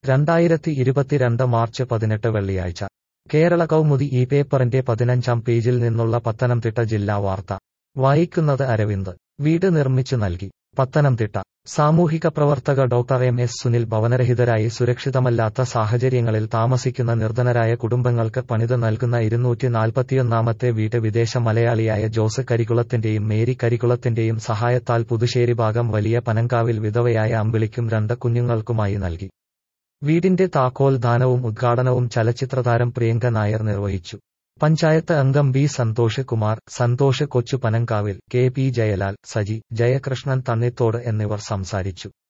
രണ്ടായിരത്തി ഇരുപത്തിരണ്ട് മാർച്ച് പതിനെട്ട് വെള്ളിയാഴ്ച കേരള കൗമുദി ഈ പേപ്പറിന്റെ പതിനഞ്ചാം പേജിൽ നിന്നുള്ള പത്തനംതിട്ട ജില്ലാ വാർത്ത വായിക്കുന്നത് അരവിന്ദ് വീട് നിർമ്മിച്ചു നൽകി പത്തനംതിട്ട സാമൂഹിക പ്രവർത്തക ഡോക്ടർ എം എസ് സുനിൽ ഭവനരഹിതരായി സുരക്ഷിതമല്ലാത്ത സാഹചര്യങ്ങളിൽ താമസിക്കുന്ന നിർധനരായ കുടുംബങ്ങൾക്ക് പണിത് നൽകുന്ന ഇരുന്നൂറ്റി നാൽപ്പത്തിയൊന്നാമത്തെ വീട് വിദേശ മലയാളിയായ ജോസ് കരികുളത്തിന്റെയും മേരി കരികുളത്തിന്റെയും സഹായത്താൽ പുതുശ്ശേരി ഭാഗം വലിയ പനങ്കാവിൽ വിധവയായ അമ്പിളിക്കും രണ്ട് കുഞ്ഞുങ്ങൾക്കുമായി നൽകി വീടിന്റെ താക്കോൽ ദാനവും ഉദ്ഘാടനവും ചലച്ചിത്രതാരം പ്രിയങ്ക നായർ നിർവഹിച്ചു പഞ്ചായത്ത് അംഗം ബി സന്തോഷ് കുമാർ സന്തോഷ് കൊച്ചു പനങ്കാവിൽ കെ പി ജയലാൽ സജി ജയകൃഷ്ണൻ തണ്ണിത്തോട് എന്നിവർ സംസാരിച്ചു